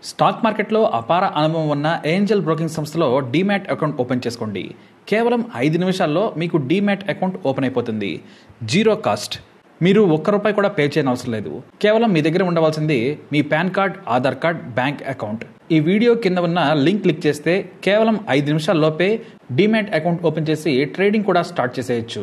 stock మార్కెట్లో అపార అనుభవం ఉన్న ఏంజల్ బ్రోకింగ్ సంస్థలో డీమ్యాట్ అకౌంట్ ఓపెన్ చేసుకోండి కేవలం ఐదు నిమిషాల్లో మీకు డీమ్యాట్ అకౌంట్ ఓపెన్ అయిపోతుంది జీరో కాస్ట్ మీరు ఒక్క రూపాయి కూడా పే చేయని అవసరం లేదు కేవలం మీ దగ్గర ఉండవలసింది మీ PAN card Aadhaar card bank account ఈ వీడియో కింద ఉన్న లింక్ క్లిక్ చేస్తే కేవలం ఐదు నిమిషాల్లోపే డీమ్యాట్ అకౌంట్ ఓపెన్ చేసి ట్రేడింగ్ కూడా స్టార్ట్ చేసేయచ్చు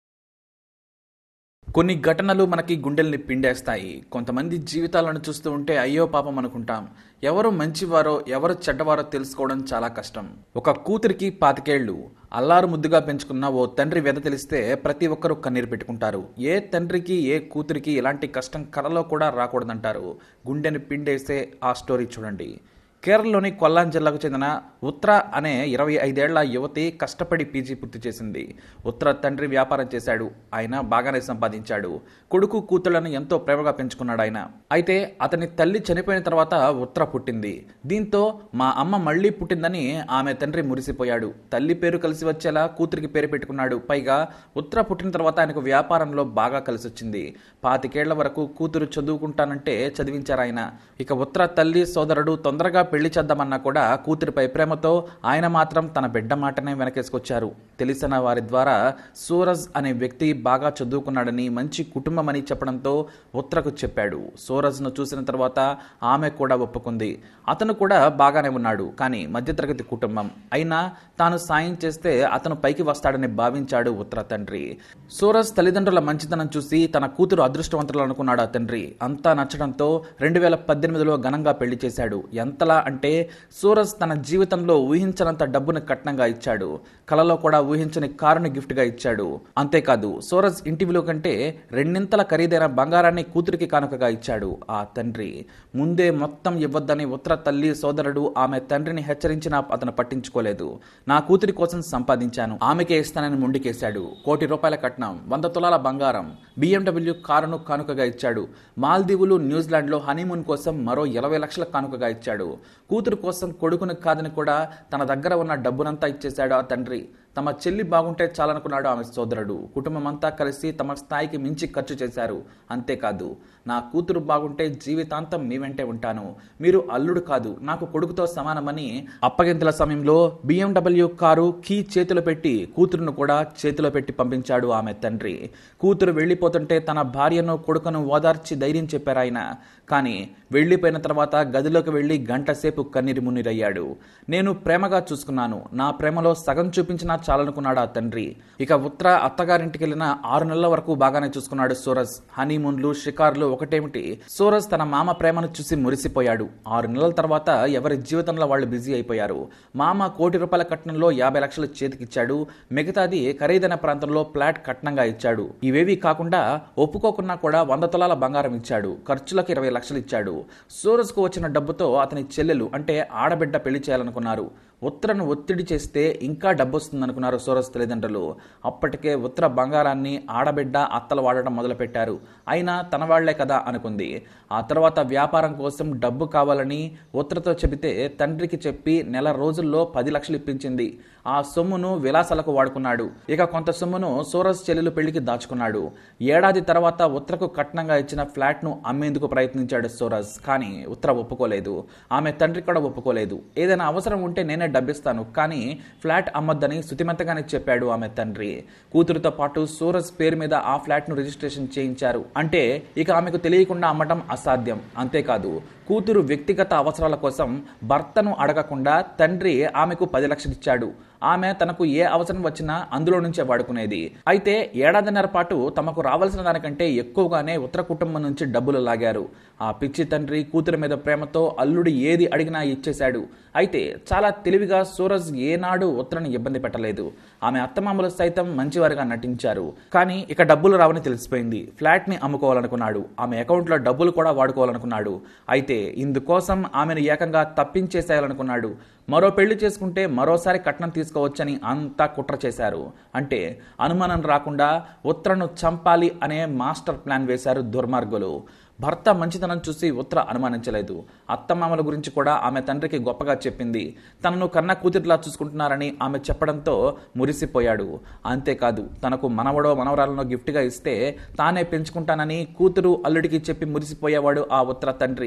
కొన్ని ఘటనలు మనకి గుండెల్ని పిండేస్తాయి కొంతమంది జీవితాలను చూస్తూ ఉంటే అయ్యో పాపం అనుకుంటాం ఎవరు మంచివారో ఎవరు చెడ్డవారో తెలుసుకోవడం చాలా కష్టం ఒక కూతురికి పాతికేళ్లు అల్లారు ముద్దుగా పెంచుకున్న ఓ తండ్రి వెద తెలిస్తే ప్రతి ఒక్కరూ కన్నీరు పెట్టుకుంటారు ఏ తండ్రికి ఏ కూతురికి ఇలాంటి కష్టం కలలో కూడా రాకూడదంటారు గుండెని పిండేసే ఆ స్టోరీ చూడండి కేరళలోని కొల్లాం జిల్లాకు చెందిన ఉత్తర అనే ఇరవై ఐదేళ్ల యువతి కష్టపడి పీజీ పూర్తి చేసింది ఉత్తర తండ్రి వ్యాపారం చేశాడు ఆయన బాగానే సంపాదించాడు కొడుకు కూతుళ్లను ఎంతో ప్రేమగా పెంచుకున్నాడు ఆయన అయితే అతని తల్లి చనిపోయిన తర్వాత ఉత్తర పుట్టింది దీంతో మా అమ్మ మళ్ళీ పుట్టిందని ఆమె తండ్రి మురిసిపోయాడు తల్లి పేరు కలిసి వచ్చేలా కూతురికి పేరు పెట్టుకున్నాడు పైగా ఉత్తర పుట్టిన తర్వాత ఆయనకు వ్యాపారంలో బాగా కలిసి వచ్చింది పాతికేళ్ల వరకు కూతురు చదువుకుంటానంటే చదివించారు ఆయన ఇక ఉత్తర తల్లి సోదరుడు తొందరగా పెళ్లి చేద్దామన్నా కూడా కూతురిపై ప్రేమతో ఆయన మాత్రం తన బిడ్డ మాటనే వెనకేసుకొచ్చారు తెలిసిన వారి ద్వారా సూరజ్ అనే వ్యక్తి బాగా చదువుకున్నాడని మంచి కుటుంబం అని చెప్పడంతో ఉత్తరకు చెప్పాడు సూరజ్ను చూసిన తర్వాత ఆమె కూడా ఒప్పుకుంది అతను కూడా బాగానే ఉన్నాడు కానీ మధ్యతరగతి కుటుంబం అయినా తాను సాయం చేస్తే అతను పైకి వస్తాడని భావించాడు ఉత్తర తండ్రి సూరజ్ తల్లిదండ్రుల మంచితనం చూసి తన కూతురు అదృష్టవంతులు అనుకున్నాడు ఆ తండ్రి అంతా నచ్చడంతో రెండు వేల పద్దెనిమిదిలో ఘనంగా పెళ్లి చేశాడు ఎంతలా అంటే సూరజ్ తన జీవితంలో ఊహించనంత డబ్బును కట్నంగా ఇచ్చాడు కలలో కూడా ఊహించని కారుని గిఫ్ట్గా ఇచ్చాడు అంతేకాదు సూరజ్ ఇంటి విలువ కంటే రెండింతల ఖరీదైన బంగారాన్ని కూతురికి కానుకగా ఇచ్చాడు ఆ తండ్రి ముందే మొత్తం ఇవ్వద్దని ఉత్తర తల్లి సోదరుడు ఆమె తండ్రిని హెచ్చరించినా అతను పట్టించుకోలేదు నా కూతురి కోసం సంపాదించాను ఆమెకే ఇస్తానని ముండికేశాడు కోటి రూపాయల కట్నం వంద తులాల బంగారం బిఎండబ్ల్యూ కారును కానుకగా ఇచ్చాడు మాల్దీవులు న్యూజిలాండ్లో హనీమూన్ కోసం మరో ఇరవై లక్షల కానుకగా ఇచ్చాడు కూతురు కోసం కొడుకును కాదని కూడా తన దగ్గర ఉన్న డబ్బునంతా ఇచ్చేశాడు ఆ తండ్రి తమ చెల్లి బాగుంటే చాలనుకున్నాడు ఆమె సోదరుడు కుటుంబం అంతా కలిసి తమ స్థాయికి మించి ఖర్చు చేశారు అంతేకాదు నా కూతురు బాగుంటే జీవితాంతం మీ వెంటే ఉంటాను మీరు అల్లుడు కాదు నాకు కొడుకుతో సమానమని అప్పగింతల సమయంలో బిఎండబ్ల్యూ కారు కీ చేతిలో పెట్టి కూతురును కూడా చేతిలో పెట్టి పంపించాడు ఆమె తండ్రి కూతురు వెళ్ళిపోతుంటే తన భార్యను కొడుకును ఓదార్చి ధైర్యం చెప్పారు ఆయన కానీ వెళ్ళిపోయిన తర్వాత గదిలోకి వెళ్లి గంట సేపు కన్నీరు మున్నీరయ్యాడు నేను ప్రేమగా చూసుకున్నాను నా ప్రేమలో సగం చూపించినా చాలనుకున్నాడు ఆ తండ్రి ఇక ఉత్తర అత్తగారింటికి వెళ్ళిన ఆరు నెలల వరకు బాగానే చూసుకున్నాడు సూరజ్ హనీమూన్లు షికార్లు ఒకటేమిటి సూరజ్ తన మామ ప్రేమను చూసి మురిసిపోయాడు ఆరు నెలల తర్వాత ఎవరి జీవితంలో వాళ్ళు బిజీ అయిపోయారు మామ కోటి రూపాయల కట్నంలో యాభై లక్షలు చేతికిచ్చాడు మిగతాది ఖరీదైన ప్రాంతంలో ఫ్లాట్ కట్నంగా ఇచ్చాడు ఇవేవి కాకుండా ఒప్పుకోకున్నా కూడా వంద తులాల బంగారం ఇచ్చాడు ఖర్చులకు ఇరవై లక్షలు ఇచ్చాడు సూరజ్కు వచ్చిన డబ్బుతో అతని చెల్లెలు అంటే ఆడబిడ్డ పెళ్లి చేయాలనుకున్నారు ఉత్తరను ఒత్తిడి చేస్తే ఇంకా డబ్బు వస్తుందనుకున్నారు సూరజ్ తల్లిదండ్రులు అప్పటికే ఉత్తర బంగారాన్ని ఆడబిడ్డ అత్తలు వాడటం మొదలుపెట్టారు అయినా తన వాళ్లే కదా అనుకుంది ఆ తర్వాత వ్యాపారం కోసం డబ్బు కావాలని ఉత్తరతో చెబితే తండ్రికి చెప్పి నెల రోజుల్లో పది లక్షలు ఇప్పించింది ఆ సొమ్మును విలాసాలకు వాడుకున్నాడు ఇక కొంత సొమ్మును సూరజ్ చెల్లెలు పెళ్లికి దాచుకున్నాడు ఏడాది తర్వాత ఉత్తరకు కట్నంగా ఇచ్చిన ఫ్లాట్ ను అమ్మేందుకు ప్రయత్నించాడు సూరజ్ కానీ ఉత్తర ఒప్పుకోలేదు ఆమె తండ్రి కూడా ఒప్పుకోలేదు ఏదైనా అవసరం ఉంటే నేనే డబ్బిస్తాను కానీ ఫ్లాట్ అమ్మొద్దని శుతిమంతగానే చెప్పాడు ఆమె తండ్రి కూతురుతో పాటు సూరజ్ పేరు మీద ఆ ఫ్లాట్ ను రిజిస్ట్రేషన్ చేయించారు అంటే ఇక ఆమెకు తెలియకుండా అమ్మటం అసాధ్యం అంతేకాదు కూతురు వ్యక్తిగత అవసరాల కోసం భర్తను అడగకుండా తండ్రి ఆమెకు పది లక్షలు ఇచ్చాడు ఆమె తనకు ఏ అవసరం వచ్చినా అందులో నుంచే వాడుకునేది అయితే ఏడాదిన్నర పాటు తమకు రావాల్సిన దానికంటే ఎక్కువగానే ఉత్తర కుటుంబం నుంచి డబ్బులు లాగారు ఆ పిచ్చి తండ్రి కూతురి మీద ప్రేమతో అల్లుడు ఏది అడిగినా ఇచ్చేశాడు అయితే చాలా తెలివిగా సూరజ్ ఏనాడు ఉత్తరని ఇబ్బంది పెట్టలేదు ఆమె అత్తమామలు సైతం మంచివారిగా నటించారు కానీ ఇక డబ్బులు రావని తెలిసిపోయింది ఫ్లాట్ ని అమ్ముకోవాలనుకున్నాడు ఆమె అకౌంట్లో డబ్బులు కూడా వాడుకోవాలనుకున్నాడు అయితే ఇందుకోసం ఆమెను ఏకంగా తప్పించేసేయాలనుకున్నాడు మరో పెళ్లి చేసుకుంటే మరోసారి కట్నం తీసుకోవచ్చని అంతా కుట్ర చేశారు అంటే అనుమానం రాకుండా ఉత్తరను చంపాలి అనే మాస్టర్ ప్లాన్ వేశారు దుర్మార్గులు భర్త మంచితనం చూసి ఉత్తర అనుమానించలేదు అత్తమామల గురించి కూడా ఆమె తండ్రికి గొప్పగా చెప్పింది తనను కన్న కూతురిలా చూసుకుంటున్నారని ఆమె చెప్పడంతో మురిసిపోయాడు అంతేకాదు తనకు మనవడో మనవరాలనో గిఫ్ట్గా ఇస్తే తానే పెంచుకుంటానని కూతురు అల్లుడికి చెప్పి మురిసిపోయేవాడు ఆ ఉత్తర తండ్రి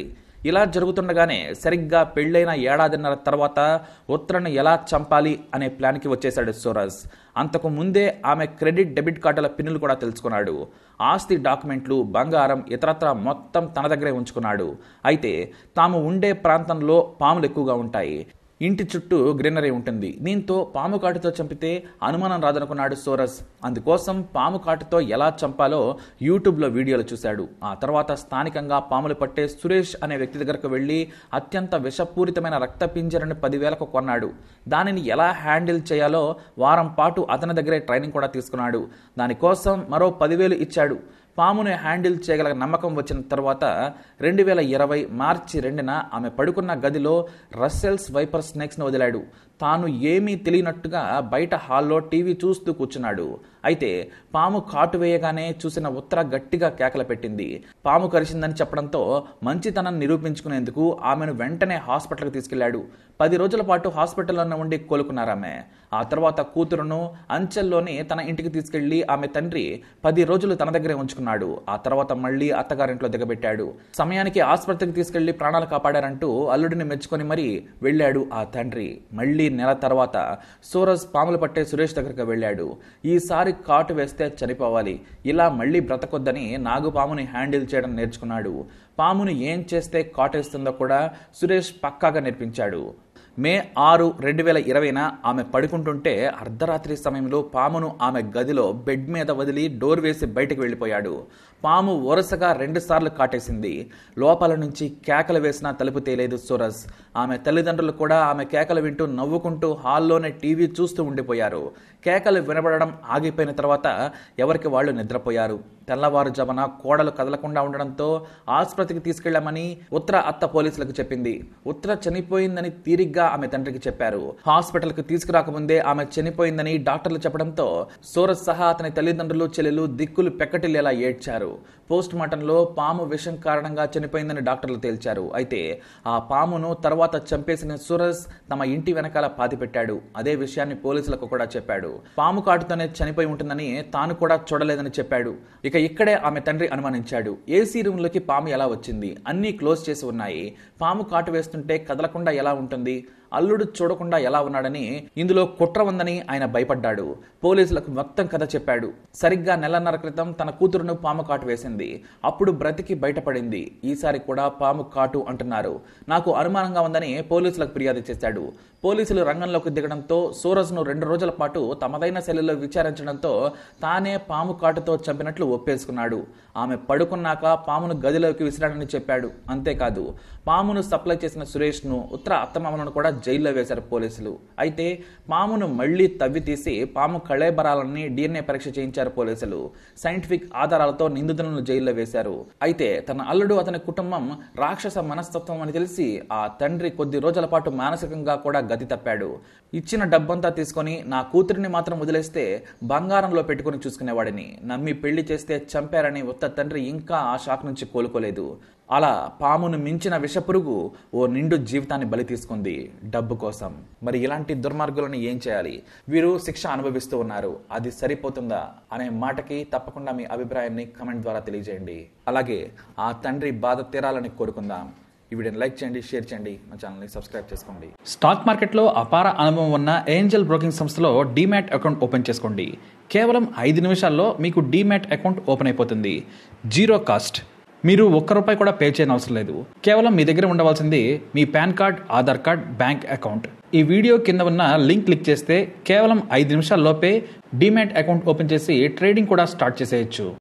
ఇలా జరుగుతుండగానే సరిగ్గా పెళ్ళైన ఏడాదిన్నర తర్వాత ఉత్తరను ఎలా చంపాలి అనే ప్లాన్కి వచ్చేశాడు సూరజ్ అంతకు ముందే ఆమె క్రెడిట్ డెబిట్ కార్డుల పిన్నులు కూడా తెలుసుకున్నాడు ఆస్తి డాక్యుమెంట్లు బంగారం ఇతరత్ర మొత్తం తన దగ్గరే ఉంచుకున్నాడు అయితే తాము ఉండే ప్రాంతంలో పాములు ఎక్కువగా ఉంటాయి ఇంటి చుట్టూ గ్రీనరీ ఉంటుంది దీంతో పాము కాటుతో చంపితే అనుమానం రాదనుకున్నాడు సోరస్ అందుకోసం పాము కాటుతో ఎలా చంపాలో యూట్యూబ్లో వీడియోలు చూశాడు ఆ తర్వాత స్థానికంగా పాములు పట్టే సురేష్ అనే వ్యక్తి దగ్గరకు వెళ్ళి అత్యంత విషపూరితమైన రక్తపింజరని పదివేలకు కొన్నాడు దానిని ఎలా హ్యాండిల్ చేయాలో వారం పాటు అతని దగ్గరే ట్రైనింగ్ కూడా తీసుకున్నాడు దానికోసం మరో పదివేలు ఇచ్చాడు పాముని హ్యాండిల్ చేయగల నమ్మకం వచ్చిన తర్వాత రెండు వేల ఇరవై మార్చి రెండున ఆమె పడుకున్న గదిలో రస్సెల్స్ వైపర్ స్నేక్స్ను వదిలాడు తాను ఏమీ తెలియనట్టుగా బయట హాల్లో టీవీ చూస్తూ కూర్చున్నాడు అయితే పాము కాటు వేయగానే చూసిన ఉత్తర గట్టిగా కేకలు పెట్టింది పాము కరిచిందని చెప్పడంతో మంచితనం నిరూపించుకునేందుకు ఆమెను వెంటనే హాస్పిటల్కి తీసుకెళ్లాడు పది రోజుల పాటు హాస్పిటల్లోనే ఉండి కోలుకున్నారామె ఆ తర్వాత కూతురును అంచెల్లోని తన ఇంటికి తీసుకెళ్లి ఆమె తండ్రి పది రోజులు తన దగ్గరే ఉంచుకున్నాడు ఆ తర్వాత మళ్ళీ అత్తగారింట్లో దిగబెట్టాడు సమయానికి ఆసుపత్రికి తీసుకెళ్లి ప్రాణాలు కాపాడారంటూ అల్లుడిని మెచ్చుకొని మరీ వెళ్ళాడు ఆ తండ్రి మళ్ళీ నెల తర్వాత సూరజ్ పాములు పట్టే సురేష్ దగ్గరికి వెళ్ళాడు ఈసారి కాటు వేస్తే చనిపోవాలి ఇలా మళ్ళీ బ్రతకొద్దని నాగుపాముని హ్యాండిల్ చేయడం నేర్చుకున్నాడు పామును ఏం చేస్తే కాటేస్తుందో కూడా సురేష్ పక్కాగా నేర్పించాడు మే ఆరు రెండు వేల ఇరవైన ఆమె పడుకుంటుంటే అర్ధరాత్రి సమయంలో పామును ఆమె గదిలో బెడ్ మీద వదిలి డోర్ వేసి బయటకు వెళ్ళిపోయాడు పాము వరుసగా రెండుసార్లు కాటేసింది లోపల నుంచి కేకలు వేసినా తలుపు తేలేదు సురజ్ ఆమె తల్లిదండ్రులు కూడా ఆమె కేకలు వింటూ నవ్వుకుంటూ హాల్లోనే టీవీ చూస్తూ ఉండిపోయారు కేకలు వినబడడం ఆగిపోయిన తర్వాత ఎవరికి వాళ్ళు నిద్రపోయారు తెల్లవారుజామున కోడలు కదలకుండా ఉండడంతో ఆసుపత్రికి తీసుకెళ్లామని ఉత్తర అత్త పోలీసులకు చెప్పింది ఉత్తర చనిపోయిందని తీరిగ్గా ఆమె తండ్రికి చెప్పారు హాస్పిటల్ కు తీసుకురాకముందే ఆమె చనిపోయిందని డాక్టర్లు చెప్పడంతో సూరజ్ సహా అతని తల్లిదండ్రులు చెల్లెలు దిక్కులు పెక్కటిల్లేలా ఏడ్చారు పోస్ట్ మార్టంలో పాము విషం కారణంగా చనిపోయిందని డాక్టర్లు తేల్చారు అయితే ఆ పామును తర్వాత చంపేసిన సూరజ్ తమ ఇంటి వెనకాల పాతిపెట్టాడు అదే విషయాన్ని పోలీసులకు కూడా చెప్పాడు పాము కాటుతోనే చనిపోయి ఉంటుందని తాను కూడా చూడలేదని చెప్పాడు ఇక ఇక్కడే ఆమె తండ్రి అనుమానించాడు ఏసీ రూమ్లోకి పాము ఎలా వచ్చింది అన్నీ క్లోజ్ చేసి ఉన్నాయి పాము కాటు వేస్తుంటే కదలకుండా ఎలా ఉంటుంది అల్లుడు చూడకుండా ఎలా ఉన్నాడని ఇందులో కుట్ర ఉందని ఆయన భయపడ్డాడు పోలీసులకు మొత్తం కథ చెప్పాడు సరిగ్గా నెలన్నర క్రితం తన కూతురును పాము కాటు వేసింది అప్పుడు బ్రతికి బయటపడింది ఈసారి కూడా పాము కాటు అంటున్నారు నాకు అనుమానంగా ఉందని పోలీసులకు ఫిర్యాదు చేశాడు పోలీసులు రంగంలోకి దిగడంతో సూరజ్ను రెండు రోజుల పాటు తమదైన శైలిలో విచారించడంతో తానే పాము కాటుతో చంపినట్లు ఒప్పేసుకున్నాడు ఆమె పడుకున్నాక పామును గదిలోకి విసిరాడని చెప్పాడు అంతేకాదు పామును సప్లై చేసిన సురేష్ను ఉత్తర అత్తమామలను కూడా జైల్లో వేశారు పోలీసులు అయితే పామును మళ్లీ తవ్వి తీసి పాము కళేబరాలని డిఎన్ఏ పరీక్ష చేయించారు పోలీసులు సైంటిఫిక్ ఆధారాలతో నిందితులను జైల్లో వేశారు అయితే తన అల్లుడు అతని కుటుంబం రాక్షస మనస్తత్వం అని తెలిసి ఆ తండ్రి కొద్ది రోజుల పాటు మానసికంగా కూడా గతి తప్పాడు ఇచ్చిన డబ్బంతా తీసుకొని నా కూతురిని మాత్రం వదిలేస్తే బంగారంలో పెట్టుకుని చూసుకునేవాడిని నమ్మి పెళ్లి చేస్తే చంపారని ఉత్త తండ్రి ఇంకా ఆ షాక్ నుంచి కోలుకోలేదు అలా పామును మించిన విషపురుగు ఓ నిండు జీవితాన్ని బలి తీసుకుంది డబ్బు కోసం మరి ఇలాంటి దుర్మార్గులను ఏం చేయాలి వీరు శిక్ష అనుభవిస్తూ ఉన్నారు అది సరిపోతుందా అనే మాటకి తప్పకుండా మీ అభిప్రాయాన్ని కమెంట్ ద్వారా తెలియజేయండి అలాగే ఆ తండ్రి బాధ తీరాలని కోరుకుందాం ఈ వీడియోని లైక్ చేయండి షేర్ చేయండి మా ఛానల్ని సబ్స్క్రైబ్ చేసుకోండి స్టాక్ మార్కెట్లో అపార అనుభవం ఉన్న ఏంజల్ బ్రోకింగ్ సంస్థలో డీమ్యాట్ అకౌంట్ ఓపెన్ చేసుకోండి కేవలం ఐదు నిమిషాల్లో మీకు డీమ్యాట్ అకౌంట్ ఓపెన్ అయిపోతుంది జీరో కాస్ట్ మీరు ఒక్క రూపాయి కూడా పే చేయని అవసరం లేదు కేవలం మీ దగ్గర ఉండవలసింది మీ PAN card Aadhaar card bank account ఈ వీడియో కింద ఉన్న లింక్ క్లిక్ చేస్తే కేవలం ఐదు నిమిషాల్లోపే డీమ్యాట్ అకౌంట్ ఓపెన్ చేసి ట్రేడింగ్ కూడా స్టార్ట్ చేసేయచ్చు